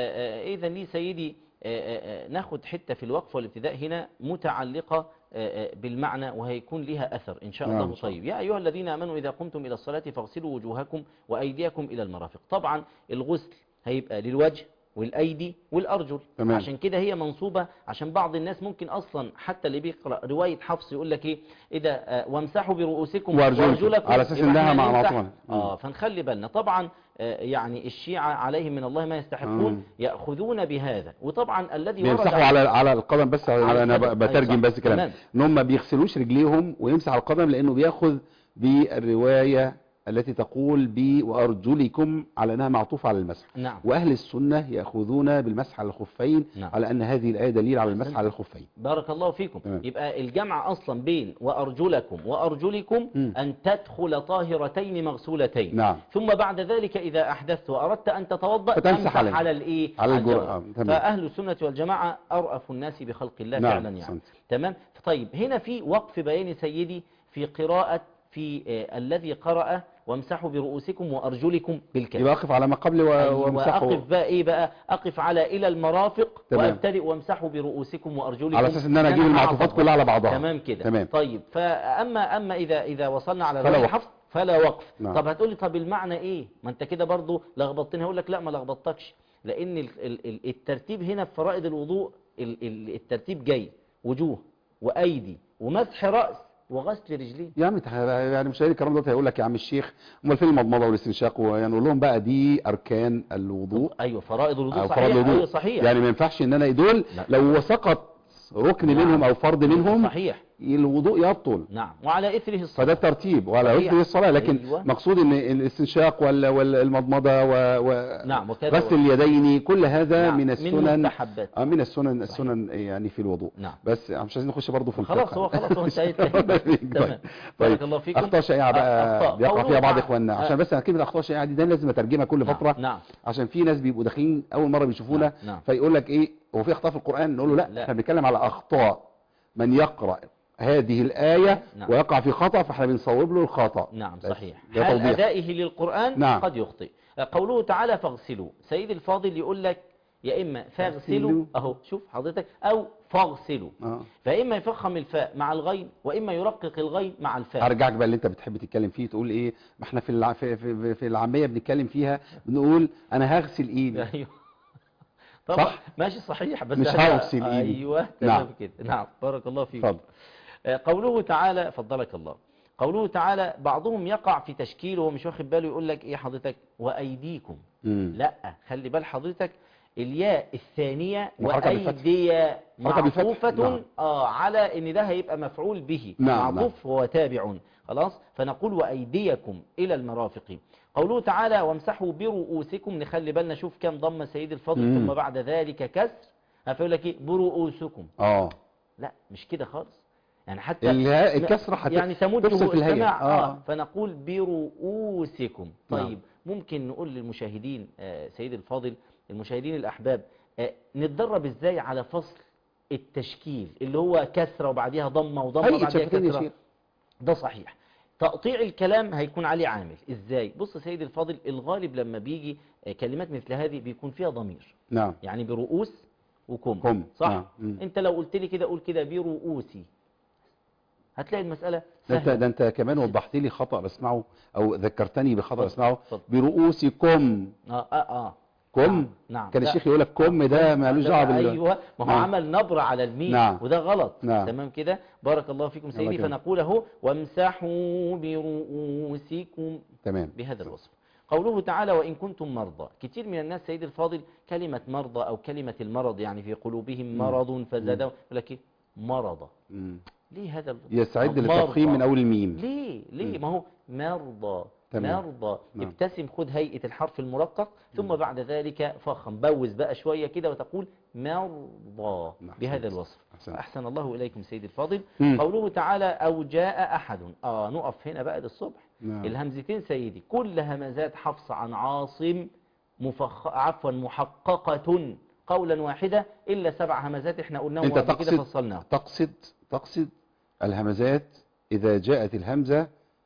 إذا لي سيدي آه، آه، آه، ناخد حتة في الوقف والابتداء هنا متعلقة آه، آه، بالمعنى وهيكون لها أثر إن شاء
نعم،
الله
إن شاء
طيب يا أيها الذين آمنوا إذا قمتم إلى الصلاة فاغسلوا وجوهكم وأيديكم إلى المرافق طبعا الغسل هيبقى للوجه والأيدي والأرجل
تمام.
عشان كده هي منصوبة عشان بعض الناس ممكن أصلا حتى اللي بيقرأ رواية حفص يقول لك إيه إذا آه، وامسحوا برؤوسكم
وأرجلكم. على أساس
يبقى
إنها
إحنا
مع
نمسح.
معطوفة.
آه فنخلي بالنا طبعا آه، يعني الشيعة عليهم من الله ما يستحقون
مم.
يأخذون بهذا وطبعا الذي ورد
بيمسحوا على على القدم بس
على
على انا
القدم.
ب- بترجم
أيوة
بس
صح.
كلام
تمام.
ان هم ما بيغسلوش رجليهم ويمسح على القدم لانه بياخذ بالروايه التي تقول ب وارجلكم على انها معطوفه على المسح
نعم
واهل السنه ياخذون بالمسح على الخفين
نعم.
على ان هذه الايه دليل على المسح
أحسنت.
على الخفين
بارك الله فيكم
تمام.
يبقى الجمع أصلا بين وأرجلكم وأرجلكم
مم.
أن تدخل طاهرتين مغسولتين
نعم
ثم بعد ذلك إذا أحدثت وأردت أن تتوضأ
فتمسح
تمسح
عليه.
على الإيه
على الجرأة.
الجرأة.
آه، تمام.
فأهل السنة والجماعة أرأف الناس بخلق الله
نعم،
فعلا يعني
أحسنت.
تمام طيب هنا في وقف بيان سيدي في قراءة في آه، الذي قرأ وامسحوا برؤوسكم وأرجلكم بالكلمة
يبقى اقف على ما قبل و-
أيوة
وامسحوا
أقف بقى إيه بقى أقف على إلى المرافق
تمام.
وأبتدئ وامسحوا برؤوسكم وأرجلكم
على اساس ان انا اجيب المعطوفات
أعظم.
كلها على بعضها
تمام كده
تمام.
طيب فأما أما إذا إذا وصلنا على
فلا
رواية
وقف.
الحفظ فلا وقف
نعم.
طب هتقولي طب المعنى إيه ما أنت كده برضو لخبطتني هقول لك لا ما لخبطتكش لأن ال- ال- ال- الترتيب هنا في فرائض الوضوء ال- ال- الترتيب جاي وجوه وأيدي ومسح رأس وغسل رجلين
يا عم تح- يعني مشاهدي الكرام دلوقتي هيقول لك يا عم الشيخ امال فين المضمضه والاستنشاق يعني نقول لهم بقى دي اركان الوضوء
أيوة فرائض الوضوء
أو
صحيح
فرض الوضوء.
أيوة صحيح
يعني ما ينفعش ان انا دول
لا.
لو سقط ركن
نعم.
منهم او فرض منهم
صحيح
الوضوء يبطل
نعم وعلى إثره الصلاة
فده الترتيب وعلى
صحيح.
وفق الصلاه لكن
أيوة.
مقصود ان الاستنشاق وال- والمضمضه و- و-
نعم وكذا
غسل اليدين كل هذا
نعم،
من
من
السنن
مستحبات
آه، من السنن السنن يعني في الوضوء
نعم
بس مش عايزين نخش برضه في الفقه
خلاص هو خلاص هو انتهيت
الله يبارك.
تمام
طيب
بارك الله فيكم
اخطاء شائعه بقى
أخطاء.
بيقع
قوله
فيها بعض
تعالى.
اخواننا
آه.
عشان بس انا كلمه اخطاء شائعه دي ده لازم اترجمها كل
نعم،
فتره
نعم
عشان في ناس بيبقوا داخلين اول مره بيشوفونا
نعم، نعم.
فيقول لك ايه هو في اخطاء في القران نقول له لا,
لا.
احنا بنتكلم على اخطاء من يقرا هذه الايه
نعم.
ويقع في خطا فاحنا بنصوب له الخطا
نعم
بس.
صحيح
ده
حال
توضيح.
أدائه للقرآن
نعم.
قد يخطئ قوله تعالى فاغسلوا سيد الفاضل يقول لك يا إما فاغسلوا
فاغسلوا.
أهو شوف حضرتك أو فاغسلوا
اه
فإما يفخم الفاء مع الغين وإما يرقق الغين مع الفاء
ارجعك بقى اللي انت بتحب تتكلم فيه تقول ايه ما احنا في الع... في, في, في العاميه بنتكلم فيها بنقول انا هغسل ايدي
أيوه طبعا
صح؟
ماشي صحيح بس
مش
أنا-
هغسل إيدي.
أيوه تمام
نعم.
كده نعم بارك الله فيك
اتفضل
آه، قوله تعالى فضلك الله قوله تعالى بعضهم يقع في تشكيل وهو مش واخد باله يقول لك ايه حضرتك وايديكم
مم.
لا خلي بال حضرتك الياء الثانية
محركة بالفتح.
وأيدي
محركة بالفتح.
معطوفة
نعم.
آه على إن ده هيبقى مفعول به
نعم،
معطوف هو تابع خلاص فنقول وأيديكم إلى المرافق قوله تعالى وامسحوا برؤوسكم نخلي بالنا شوف كم ضم سيد الفضل
مم.
ثم بعد ذلك كسر هفيقول لك ايه برؤوسكم
اه
لا مش كده خالص يعني حتى
الها- الكسره هت-
يعني تمده
تفصل في الهيئة.
السماع
آه.
آه. فنقول برؤوسكم
نعم.
طيب ممكن نقول للمشاهدين آه سيد الفاضل المشاهدين الأحباب آه نتدرب ازاي على فصل التشكيل اللي هو كسرة وبعديها ضمة وضمة
هيئة
وبعديها
شفتين يا
كسرة
شيخ
ده صحيح تقطيع الكلام هيكون عليه عامل ازاي بص سيد الفاضل الغالب لما بيجي آه، كلمات مثل هذه بيكون فيها ضمير
نعم
يعني برؤوس وكم
كم.
صح
نعم. مم.
انت لو قلت لي كده قول كده برؤوسي هتلاقي المسألة
ده انت
سهلة
ده انت كمان وضحت لي خطأ بسمعه او ذكرتني بخطأ
اتفضل،
بسمعه
اتفضل.
برؤوسكم
اه اه اه
كم
نعم
كان
لا.
الشيخ يقول لك كم ده مالوش دعوه بال
ايوه ما هو
نعم.
عمل نبره على الميم
نعم.
وده غلط
نعم.
تمام كده بارك الله فيكم
الله
سيدي
يكرمك.
فنقول اهو وامسحوا برؤوسكم
تمام
بهذا الوصف قوله تعالى وإن كنتم مرضى كتير من الناس سيد الفاضل كلمة مرضى أو كلمة المرض يعني في قلوبهم مرض فزادهم يقول لك إيه؟ مرضى
مم.
ليه هذا ال-
يستعد
مرضى.
للتفخيم من اول الميم
ليه ليه ما هو مرضى
تمام.
مرضى
نعم.
ابتسم خد هيئة الحرف المرقق ثم بعد ذلك فخم بوز بقى شوية كده وتقول مرضى
نعم.
بهذا الوصف
أحسنت.
أحسن الله إليكم سيد الفاضل
مم.
قوله تعالى أو جاء أحد آه نقف هنا بقى للصبح
نعم.
الهمزتين سيدي كل همزات حفص عن عاصم مفخ... عفوا محققة قولا واحدة إلا سبع همزات احنا قلناهم
انت
وقبل كده
تقصد
فصلناهم
تقصد تقصد الهمزات اذا جاءت الهمزه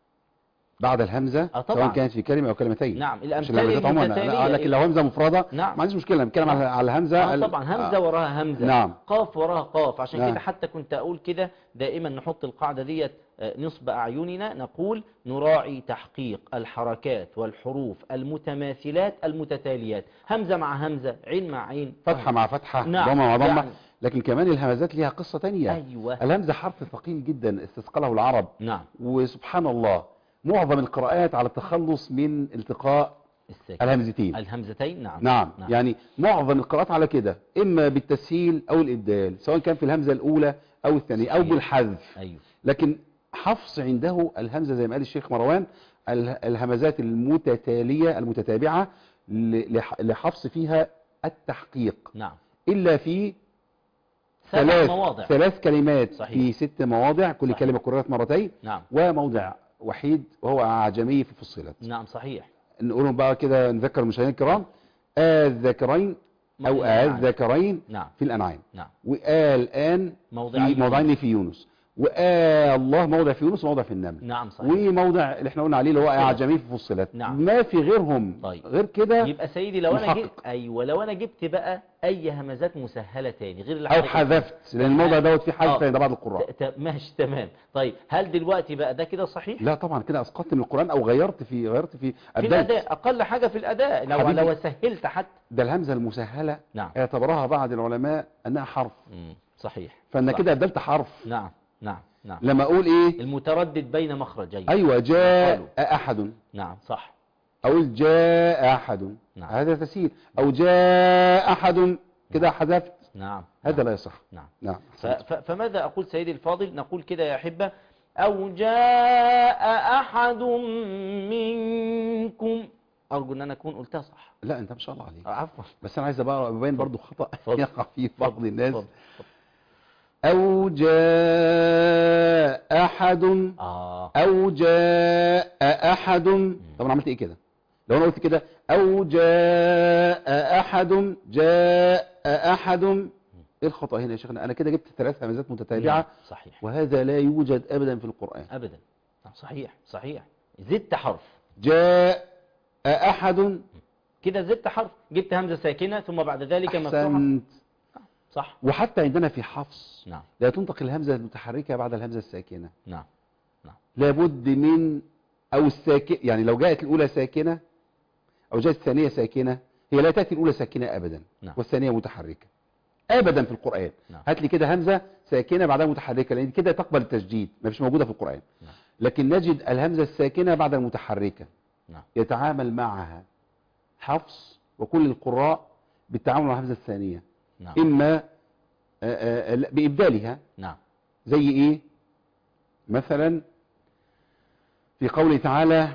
بعد الهمزه
آه طبعا.
سواء كانت في كلمه او كلمتين
نعم
مش
الأمثال
الهمزات عموما
المتتالية
لا، لكن لو همزه مفرده
نعم.
ما عنديش مشكله بنتكلم على على الهمزه
آه
ال-
طبعا همزة
آه.
وراها همزة
نعم.
قاف وراها قاف عشان
نعم.
كده حتى كنت أقول كده دائما نحط القاعدة ديت آه، نصب أعيننا نقول نراعي تحقيق الحركات والحروف المتماثلات المتتاليات همزة مع همزة عين مع عين
فتحه مع فتحه
نعم.
ضمه مع ضمه
يعني-
لكن كمان الهمزات ليها قصه تانية
أيوة
الهمزه حرف ثقيل جدا استثقله العرب
نعم
وسبحان الله معظم القراءات على التخلص من التقاء
الساكن
الهمزتين
الهمزتين نعم
نعم. نعم يعني معظم القراءات على كده اما بالتسهيل او الابدال سواء كان في الهمزه الاولى او الثانيه او
صحيح.
بالحذف
أيوه
لكن حفص عنده الهمزه زي ما قال الشيخ مروان ال- الهمزات المتتاليه المتتابعه ل- لح- لحفص فيها التحقيق
نعم
الا في
سبع
ثلاث
مواضع
ثلاث كلمات
صحيح.
في ست مواضع كل
صحيح.
كلمه كررت مرتين
نعم
وموضع وحيد وهو اعجمي في فصلت
نعم صحيح
نقولهم بقى كده نذكر المشاهدين الكرام الذكرين او
موضع
الذكرين
نعم
في الانعام
نعم
وآل الان
موضعين
في موضعين في يونس وآل الله موضع في يونس وموضع في النمل
نعم صحيح
وموضع اللي احنا قلنا عليه اللي هو اعجمي في فصلت
نعم.
ما في غيرهم
طيب.
غير كده
يبقى سيدي لو انا
محقق.
جبت ايوه لو انا جبت بقى اي همزات مسهله تاني غير اللي
او
حضرتك
حذفت لان الموضع دوت فيه
آه.
حذف عند بعض القراء
ت- ت- ماشي تمام طيب هل دلوقتي بقى ده كده صحيح
لا طبعا كده اسقطت من القران او غيرت في غيرت في
في
أبدلت.
الاداء اقل حاجه في الاداء لو
حبيبي.
لو سهلت حتى
ده الهمزه المسهله
نعم
اعتبرها بعض العلماء انها حرف
مم. صحيح
فانا
صح.
كده ابدلت حرف
نعم نعم نعم
لما اقول ايه
المتردد بين مخرجين
ايوه جاء
حلو.
احد
نعم صح
اقول جاء احد
نعم.
هذا تسهيل او جاء احد كده حذفت
نعم
هذا لا يصح
نعم
نعم
ف- ف- فماذا أقول سيدي الفاضل نقول كده يا أحبة أو جاء أحد منكم أرجو أن أنا أكون قلتها صح
لا انت ما شاء الله عليك
عفوا
بس انا عايز بقى ابين برضو خطا
اتفضل.
يقع فيه بعض الناس
اتفضل.
او جاء احد
آه
او جاء احد طب انا عملت ايه كده لو انا قلت كده او جاء احد جاء احد ايه الخطا هنا يا شيخنا انا كده جبت ثلاث همزات متتابعه
نعم، صحيح
وهذا لا يوجد ابدا في القران
أبدا نعم، صحيح صحيح زدت حرف
جاء احد
كده زدت حرف جبت همزة ساكنة ثم بعد ذلك مفتوحة
احسنت
صح
وحتى عندنا في حفص
نعم
لا تنطق الهمزه المتحركه بعد الهمزه الساكنه
نعم
لابد من او الساكن يعني لو جاءت الاولى ساكنه او جاءت الثانيه ساكنه هي لا تاتي الاولى ساكنه ابدا
نعم.
والثانيه متحركه ابدا في القران
نعم.
هات لي كده همزه ساكنه بعدها متحركه لان كده تقبل التشديد ما فيش موجوده في القران
نعم.
لكن نجد الهمزه الساكنه بعد المتحركه
نعم
يتعامل معها حفص وكل القراء بالتعامل مع الهمزه الثانيه
نعم
اما آآ آآ لا، بابدالها
نعم
زي ايه مثلا في قوله تعالى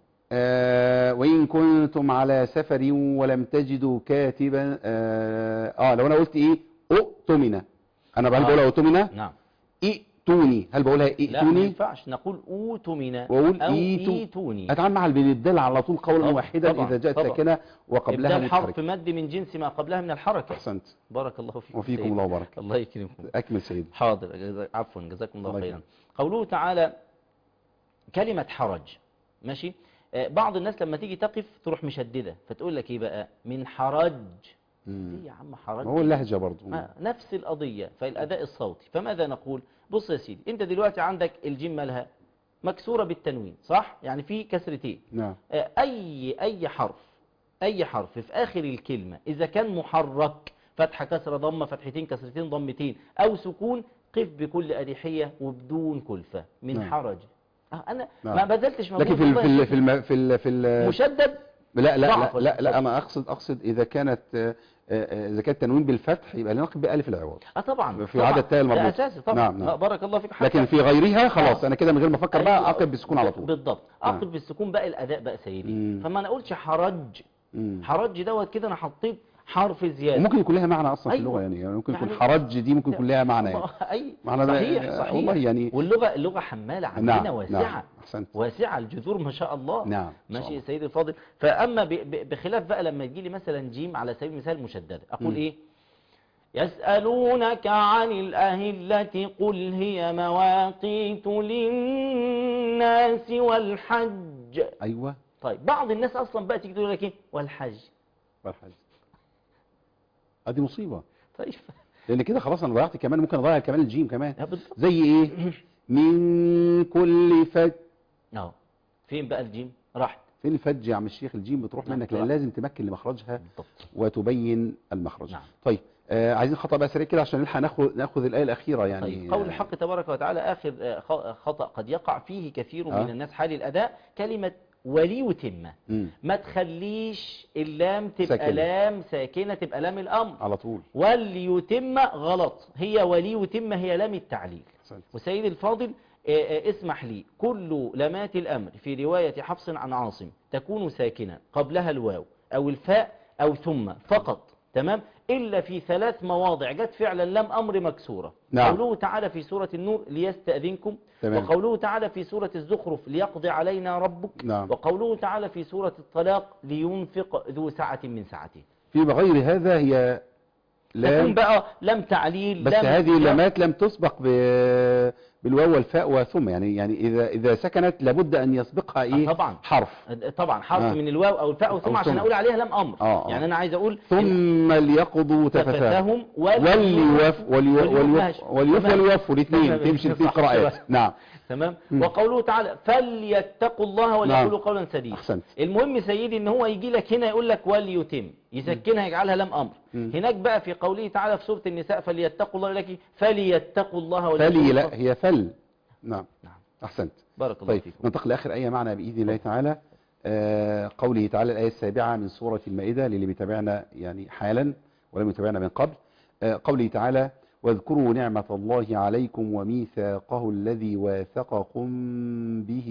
آه وإن كنتم على سفر ولم تجدوا كاتبا آه, آه لو أنا قلت إيه أؤتمنة أنا هل
آه.
بقولها أؤتمنة
نعم
ائتوني هل بقولها
لا ما
ائتوني
ينفعش نقول أوتمنا
وأقول
أو
إيتو
إيتوني
أتعامل مع بالدال على طول قولا
طبعا،
واحدا
طبعا،
إذا جاءت
طبعا.
ساكنة وقبلها
إبدال حرف
متحركة
مد من جنس ما قبلها من الحركة
أحسنت
بارك الله فيكم
وفيكم
سيدي.
الله وبارك
الله يكرمكم
أكمل سيدي
حاضر جزا- عفوا جزاكم الله
الله
خيرا قوله تعالى كلمة حرج ماشي آه، بعض الناس لما تيجي تقف تروح مشددة فتقول لك ايه بقى من حرج
مم.
ايه يا عم حرج
هو اللهجة برضو
ما نفس القضية فالأداء الصوتي فماذا نقول بص يا سيدي انت دلوقتي عندك الجيم مالها مكسورة بالتنوين صح يعني في كسرتين
نعم
آه، اي اي حرف اي حرف في اخر الكلمة اذا كان محرك فتحة كسرة ضمة فتحتين كسرتين ضمتين او سكون قف بكل اريحية وبدون كلفة من
نعم.
حرج آه، انا
نعم.
ما بذلتش مجهود
لكن في ال-
والله
في
يا
ال- في الم- في ال- في ال-
مشدد
لا لا
ضعف
لا, لا, لا
الصوت.
انا اقصد اقصد اذا كانت آه، آه، اذا كانت تنوين بالفتح يبقى نقف بالف العوض
اه طبعا
في
طبعا.
عدد تاء المربوط.
ده اساسي طبعا
نعم، نعم.
آه، بارك الله فيك حتى
لكن في غيرها خلاص
آه.
انا كده من غير ما افكر بقى
أيوة.
اقف بالسكون على طول
بالضبط
نعم.
اقف بالسكون بقى الاداء بقى سيدي
مم.
فما انا اقولش حرج
مم.
حرج دوت كده انا حطيت حرف زياده
وممكن يكون لها معنى اصلا في
أيوة.
اللغه يعني, يعني ممكن يكون
يعني-
حرج دي ممكن يكون لها معنى يعني
اي
معنى ده-
صحيح
آه،
صحيح
والله يعني
واللغه اللغه حماله عندنا
نعم
واسعه
نعم احسنت
واسعه الجذور ما شاء الله
نعم إن شاء
ماشي يا
الله.
سيدي الفاضل فاما ب- ب- بخلاف بقى لما يجي لي مثلا جيم على سبيل المثال مشدده اقول
مم.
ايه يسألونك عن الأهلة قل هي مواقيت للناس والحج
ايوه
طيب بعض الناس أصلا بقى تيجي تقول لك إيه والحج
والحج ادي مصيبه
طيب
لان كده خلاص انا ضيعت كمان ممكن اضيع كمان الجيم كمان
يا بالضبط
زي ايه من كل فج
أهو فين بقى الجيم راحت
فين الفج يا عم الشيخ الجيم بتروح
نعم،
منك لان
طبعا.
لازم تمكن لمخرجها
بالضبط
وتبين المخرج
نعم.
طيب آه عايزين خطأ بقى سريع كده عشان نلحق ناخد ناخد الآية الأخيرة يعني
طيب قول الحق تبارك وتعالى آخر آه، خ- خطأ قد يقع فيه كثير
آه.
من الناس حال الأداء كلمة وليتم
مم.
ما تخليش اللام تبقى
ساكنة.
لام ساكنة تبقى لام الأمر
على طول
وليتم غلط هي وليتم هي لام التعليل
أحسنت.
وسيد الفاضل آه، آه، اسمح لي كل لمات الأمر في رواية حفص عن عاصم تكون ساكنة قبلها الواو أو الفاء أو ثم فقط تمام إلا في ثلاث مواضع جت فعلا لام أمر مكسورة
نعم.
قوله تعالى في سورة النور ليستأذنكم
تمام.
وقوله تعالى في سورة الزخرف ليقضي علينا ربك
نعم.
وقوله تعالى في سورة الطلاق لينفق ذو سعة من سعته
فيما غير هذا هي
تكون
لام
بقى لم تعليل
بس
لم
هذه
لم-
اللامات لم تسبق ب... بالواو والفاء وثم يعني يعني إذا إذا سكنت لابد أن يسبقها إيه
آه، طبعا.
حرف
طبعا حرف
آه.
من الواو او الفاء او ثم
أو
عشان
ثم.
اقول عليها لم امر
آه، آه.
يعني انا عايز اقول
ثم ليقضوا تفثاهم
تفثاهم
وليوف وليوف
ماشي.
وليوف
تمام.
وليوف الاثنين
تمام.
تمشي الاثنين
صح.
قراءات
تمام.
نعم
تمام
مم.
وقوله تعالى فليتقوا الله وليقولوا
نعم.
قولا سديدا
أحسنت.
المهم سيدي ان هو يجي لك هنا يقول لك وليتم يسكنها يجعلها لم امر
مم.
هناك بقى في قوله تعالى في سوره النساء فليتقوا الله لك فليتقوا الله
فلي
وليقولوا
لا
قولا-
هي فل نعم
نعم
أحسنت
بارك الله
طيب
فيكم
ننتقل لآخر آية معنا بإذن الله تعالى آه قوله تعالى الآية السابعة من سورة المائدة للي بيتابعنا يعني حالا ولم يتابعنا من قبل آه قوله تعالى واذكروا نعمة الله عليكم وميثاقه الذي واثقكم به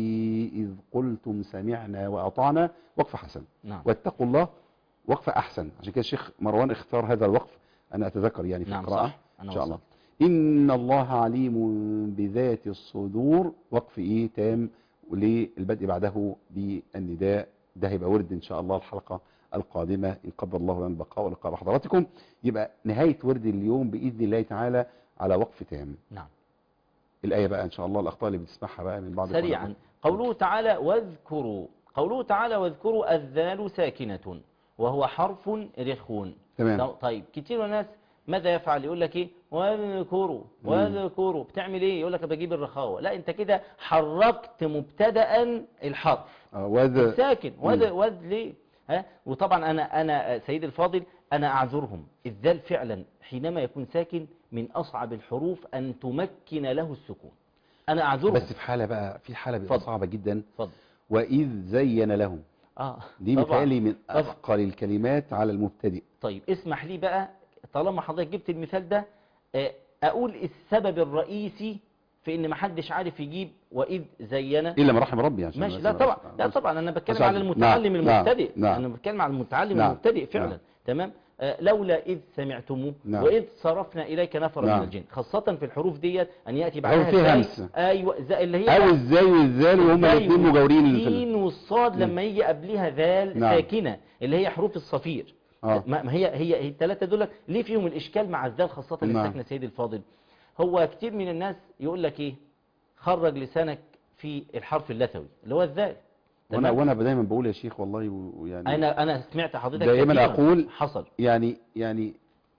إذ قلتم سمعنا وأطعنا وقف حسن
نعم
واتقوا الله وقف أحسن عشان كده الشيخ مروان اختار هذا الوقف أنا أتذكر يعني في
نعم
القراءة
صح انا
إن شاء الله
وصلت.
إن الله عليم بذات الصدور وقف إيه تام وللبدء بعده بالنداء ده هيبقى ورد إن شاء الله الحلقة القادمة إن قدر الله لنا البقاء واللقاء بحضراتكم يبقى نهاية ورد اليوم بإذن الله تعالى على وقف تام
نعم
الآية بقى إن شاء الله الأخطاء اللي بتسمعها بقى من بعض
سريعا
القنوات.
قوله تعالى واذكروا قوله تعالى واذكروا الذال ساكنة وهو حرف رخون
تمام
طيب كتير من الناس ماذا يفعل يقول لك ايه واذكروا
مم.
واذكروا بتعمل ايه يقول لك بجيب الرخاوه لا انت كده حركت مبتدا الحرف
آه، وذ
ساكن وذ
مم.
وذ ليه ها وطبعا انا انا سيدي الفاضل انا اعذرهم الذال فعلا حينما يكون ساكن من اصعب الحروف ان تمكن له السكون انا اعذرهم
بس في حالة بقى في حالة بتبقى
اتفضل.
صعبة جدا
اتفضل
وإذ زين لهم
اه
دي
طبعاً.
متهيألي من
طبعاً.
أثقل الكلمات على المبتدئ
طيب اسمح لي بقى طالما حضرتك جبت المثال ده آه، اقول السبب الرئيسي في ان محدش عارف يجيب واذ زينا
إلا من رحم ربي عشان
ماشي
بس
لا
ما-
طبعا لا
بس-
طبعا انا بتكلم
عشان-
على المتعلم
نعم، نعم،
المبتدئ
نعم.
انا بتكلم على المتعلم
نعم،
المبتدئ فعلا
نعم.
تمام آه، لولا اذ سمعتموه
نعم.
واذ صرفنا اليك نفرا
نعم.
من الجن خاصه في الحروف ديت ان ياتي
هو
بعدها
فيها
زي-
همس.
ايوه زي اللي هي
أو الزاي والذال وهم
الزاي
الاثنين مجاورين للفيلم
والسين والصاد لما يجي قبلها ذال
نعم.
ساكنه اللي هي حروف الصفير
آه.
ما ما هي هي هي الثلاثه دول ليه فيهم الاشكال مع الذال خاصه
نعم.
الساكنه سيدي الفاضل هو كتير من الناس يقول لك ايه خرج لسانك في الحرف اللثوي اللي هو الذال
وانا
تمام؟
وانا دايما بقول يا شيخ والله و- ويعني
انا انا سمعت حضرتك
دائما
كثيراً.
أقول
حصل
يعني يعني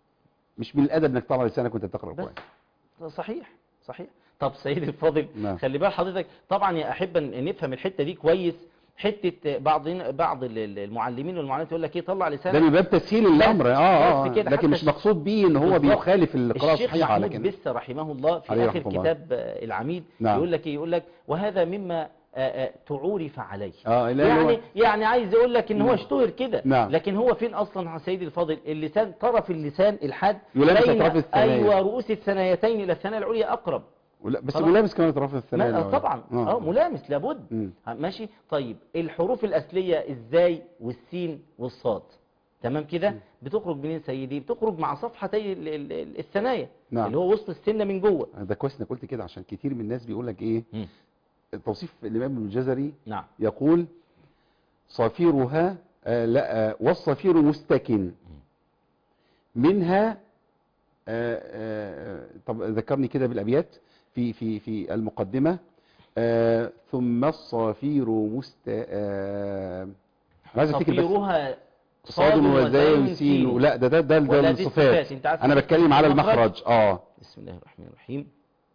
مش من الادب انك تطلع لسانك وانت بتقرا
بس
كويس
صحيح صحيح طب سيدي الفاضل
نعم.
خلي بال حضرتك طبعا يا احب ان نفهم الحته دي كويس حته بعض بعض ال- ال- المعلمين والمعلمات يقول لك ايه طلع
ده
لسانك
من باب تسهيل الامر اه اه
بس كده،
لكن
حتى
مش
الش-
مقصود بيه ان هو
بالظبط.
بيخالف القراءه
الشيخ
الصحيحه
محمود
لكن
بس رحمه الله في
عليه
اخر
رحمة الله.
كتاب آه، العميد
نعم.
يقول لك ايه يقول لك وهذا مما آه، آه، تعورف عليه
اه لا
يعني
هو-
يعني عايز يقول لك ان هو
نعم.
اشتهر كده
نعم.
لكن هو فين اصلا يا سيدي الفاضل اللسان طرف اللسان الحاد
يلامس
بين-
أطراف الثنايا.
ايوه رؤوس الثنايتين الى الثنايا العليا اقرب
ولا- بس
خلاص.
ملامس كمان اطراف الثنايا
ما-
الأولى.
طبعا اه ملامس لابد
مم.
ها، ماشي طيب الحروف الأصلية الزاي والسين والصاد تمام كده بتخرج منين سيدي بتخرج مع صفحتي ال- ال- ال- الثنايا
نعم.
اللي هو وسط السنة من جوه
ده كويس انك قلت كده عشان كتير من الناس بيقول لك ايه
مم.
توصيف الامام ابن الجزري
نعم
يقول صفيرها آه لا آه والصفير مستكن منها آه آه طب ذكرني كده بالابيات في في في المقدمه آه ثم الصفير مست آه عايز افتكر بس
صفيرها
صاد وزاي وسين
سين
لا ده ده ده, ده
ولا دي
الصفات
الصفات، انت عارف
انا بتكلم على
المخرج؟
المخرج اه
بسم الله الرحمن الرحيم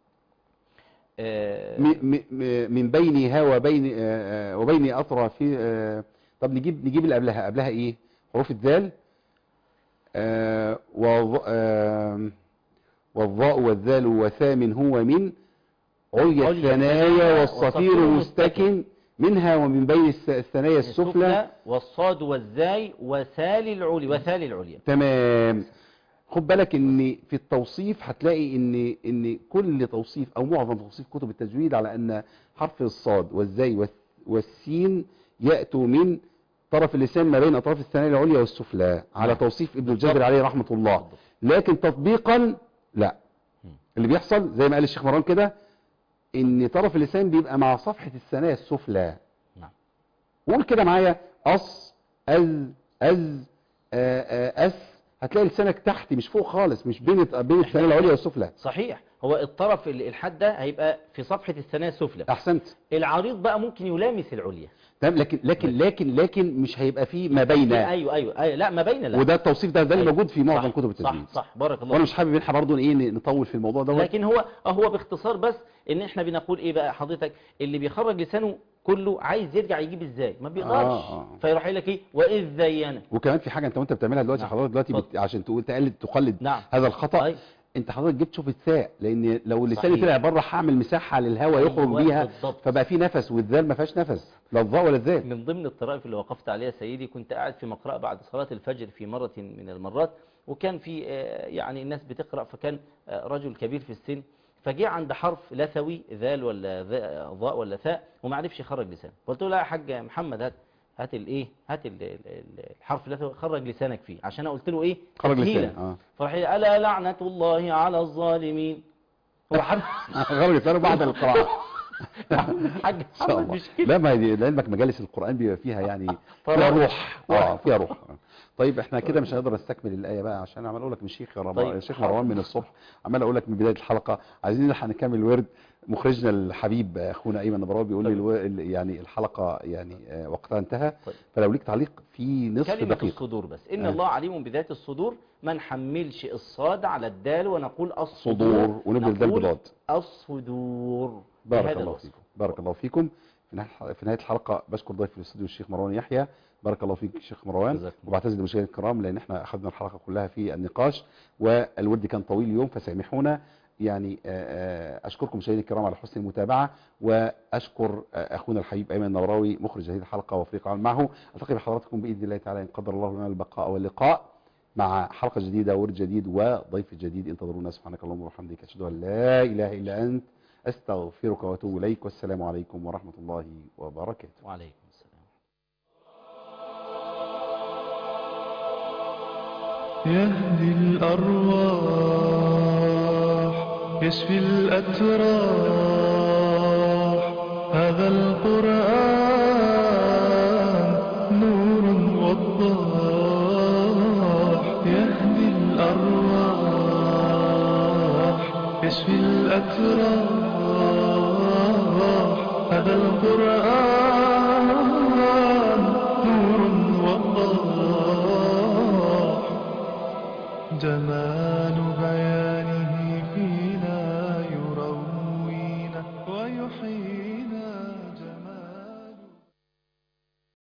آه،
م- م- م- من بينها وبين آه، آه، وبين اطراف آه، طب نجيب نجيب اللي قبلها قبلها ايه حروف الذال آه، وض- آه، والضاء والذال وثامن هو من عليا
عليا
الثنايا
الثنايا
والصفير
والصفير
مستكن منها ومن بين الس- الثنايا السفلى
والصاد والزاي وثالي العليا وثالي العليا
تمام خد بالك ان في التوصيف هتلاقي ان ان كل توصيف او معظم توصيف كتب التجويد على ان حرف الصاد والزاي والث- والسين ياتوا من طرف اللسان ما بين اطراف الثنايا العليا والسفلى على
نعم.
توصيف ابن
بالضبط.
الجزري عليه رحمه الله
بالضبط.
لكن تطبيقا لا
مم.
اللي بيحصل زي ما قال الشيخ مروان كده ان طرف اللسان بيبقى مع صفحه الثنايا السفلى
نعم
قول كده معايا أص أز أز آه، آه، أس هتلاقي لسانك تحت مش فوق خالص مش بين بين الثنايا العليا والسفلى
صحيح هو الطرف ال- الحاد ده هيبقى في صفحة الثنايا السفلى
احسنت
العريض بقى ممكن يلامس العليا
تمام لكن لكن لكن لكن مش هيبقى فيه ما بين
ايوه ايوه ايوه لا ما بين لا
وده التوصيف ده ده اللي
أيوة.
موجود في معظم
صح،
كتب التجويد
صح صح بارك الله
وانا
فيك.
مش حابب ان احنا برضه ايه نطول في الموضوع ده
لكن هو هو باختصار بس ان احنا بنقول ايه بقى حضرتك اللي بيخرج لسانه كله عايز يرجع يجيب ازاي ما بيقدرش
آه، آه.
فيروح يقول لك ايه واذ زينا
وكمان في حاجه انت وانت بتعملها دلوقتي
نعم.
حضرتك دلوقتي بت...
اتفضل.
عشان تقول تقلد تقلد
نعم
هذا الخطا
أيوة.
انت حضرتك جبت شوف الثاء لان لو لساني
صحيح.
طلع بره هعمل مساحه للهواء يخرج
أيوة،
بيها
بالضبط.
فبقى في نفس والذال ما فيهاش نفس لا الظاء ولا الذال
من ضمن الطرائف اللي وقفت عليها سيدي كنت قاعد في مقرأة بعد صلاة الفجر في مرة من المرات وكان في آه، يعني الناس بتقرأ فكان آه، رجل كبير في السن فجاء عند حرف لثوي ذال ولا ذا- ضاء ولا ثاء وما عرفش يخرج لسانه قلت له لا يا حاج محمد هات هات الايه هات ال- ال- ال- الحرف اللثوي خرج لسانك فيه عشان أنا قلت له ايه
خرج
تسهيلا.
لسانه اه
فراح يقول الا لعنة الله على الظالمين هو حرف
خرج لسانه بعد القراءه
حاج
ان شاء
محمد
الله
مش كده
لا ما هي لعلمك مجالس القران بيبقى فيها يعني فيها
طبعا.
روح اه فيها روح طيب احنا كده مش هنقدر نستكمل الايه بقى عشان عمال اقول لك من شيخ رمضان
طيب.
الشيخ مروان من الصبح عمال اقول لك من بدايه الحلقه عايزين نلحق نكمل الورد مخرجنا الحبيب اخونا ايمن نبراوي بيقول لي
طيب.
الو... ال- يعني الحلقه يعني آه، وقتها انتهى
طيب.
فلو ليك تعليق في نصف
كلمة
دقيقه
الصدور بس إن
آه.
الله عليم بذات الصدور ما نحملش الصاد على الدال ونقول الصدور
صدور ونبدل دال
نقول
بضاد
الصدور
بارك
بهذا
الله
الوصف.
فيكم بارك الله فيكم في نهاية- في نهايه الحلقه بشكر ضيف الاستوديو الشيخ مروان يحيى بارك الله فيك شيخ مروان
جزاكم الله.
وبعتذر لمشاهدينا الكرام لان احنا اخذنا الحلقه كلها في النقاش والورد كان طويل اليوم فسامحونا يعني آه، آه، اشكركم مشاهدينا الكرام على حسن المتابعه واشكر آه، اخونا الحبيب ايمن النوراوي مخرج هذه الحلقه وفريق العمل معه التقي بحضراتكم باذن الله تعالى ان قدر الله لنا البقاء واللقاء مع حلقه جديده ورد جديد وضيف جديد انتظرونا سبحانك اللهم وبحمدك اشهد ان لا اله الا انت استغفرك واتوب اليك والسلام عليكم ورحمه الله وبركاته
وعليكم السلام
يهدي الأرواح يشفي الأتراح هذا القرآن نور وضاح يهدي الأرواح يشفي الأتراح هذا القرآن نور وضاح جمال